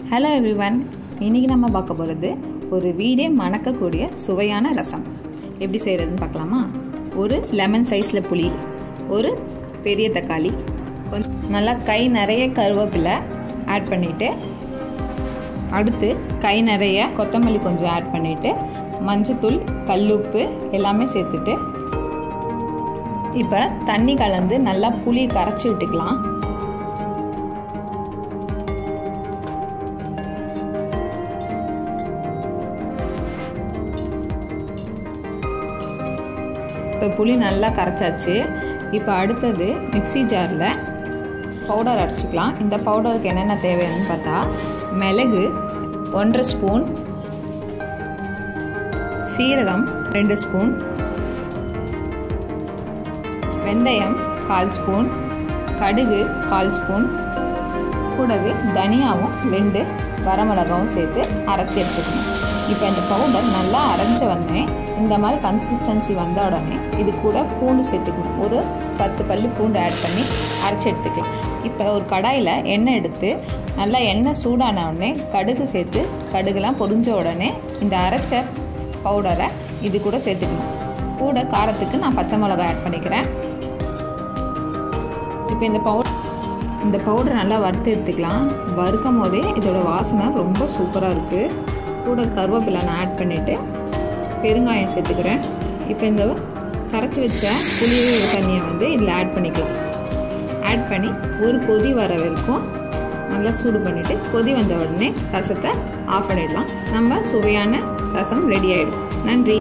hello everyone இன்றைக்கி நம்ம பார்க்க போகிறது ஒரு வீடே மணக்கக்கூடிய சுவையான ரசம் எப்படி செய்கிறதுன்னு பார்க்கலாமா ஒரு லெமன் சைஸில் புளி ஒரு பெரிய தக்காளி கொஞ்சம் நல்லா கை நிறைய கருவேப்பிலை ஆட் பண்ணிவிட்டு அடுத்து கை நிறைய கொத்தமல்லி கொஞ்சம் ஆட் பண்ணிவிட்டு மஞ்சத்தூள் கல்லுப்பு எல்லாமே சேர்த்துட்டு இப்போ தண்ணி கலந்து நல்லா புளி கரைச்சி விட்டுக்கலாம் இப்போ புளி நல்லா கரைச்சாச்சு இப்போ அடுத்தது மிக்சி ஜாரில் பவுடர் அரைச்சிக்கலாம் இந்த பவுடருக்கு என்னென்ன தேவைன்னு பார்த்தா மிளகு ஒன்றரை ஸ்பூன் சீரகம் ரெண்டு ஸ்பூன் வெந்தயம் கால் ஸ்பூன் கடுகு கால் ஸ்பூன் கூடவே தனியாவும் ரெண்டு வரமிளகாவும் சேர்த்து அரைச்சி எடுத்துக்கணும் இப்போ இந்த பவுடர் நல்லா அரைஞ்ச உடனே இந்த மாதிரி கன்சிஸ்டன்சி வந்த உடனே இது கூட பூண்டு சேர்த்துக்கணும் ஒரு பத்து பல்லு பூண்டு ஆட் பண்ணி அரைச்சி எடுத்துக்கலாம் இப்போ ஒரு கடாயில் எண்ணெய் எடுத்து நல்லா எண்ணெய் சூடான உடனே கடுகு சேர்த்து கடுகுலாம் பொடிஞ்ச உடனே இந்த அரைச்ச பவுடரை இது கூட சேர்த்துக்கணும் கூட காரத்துக்கு நான் பச்சை மிளகா ஆட் பண்ணிக்கிறேன் இப்போ இந்த பவுடர் இந்த பவுடர் நல்லா வறுத்து எடுத்துக்கலாம் வறுக்கும் போதே இதோட வாசனை ரொம்ப சூப்பராக இருக்குது கூட கருவேப்பிலை நான் ஆட் பண்ணிவிட்டு பெருங்காயம் சேர்த்துக்கிறேன் இப்போ இந்த கரைச்சி வச்ச புளி தண்ணியை வந்து இதில் ஆட் பண்ணிக்கலாம் ஆட் பண்ணி ஒரு கொதி வர வரைக்கும் நல்லா சூடு பண்ணிவிட்டு கொதி வந்த உடனே ரசத்தை ஆஃப் பண்ணிடலாம் நம்ம சுவையான ரசம் ரெடி ஆகிடும் நன்றி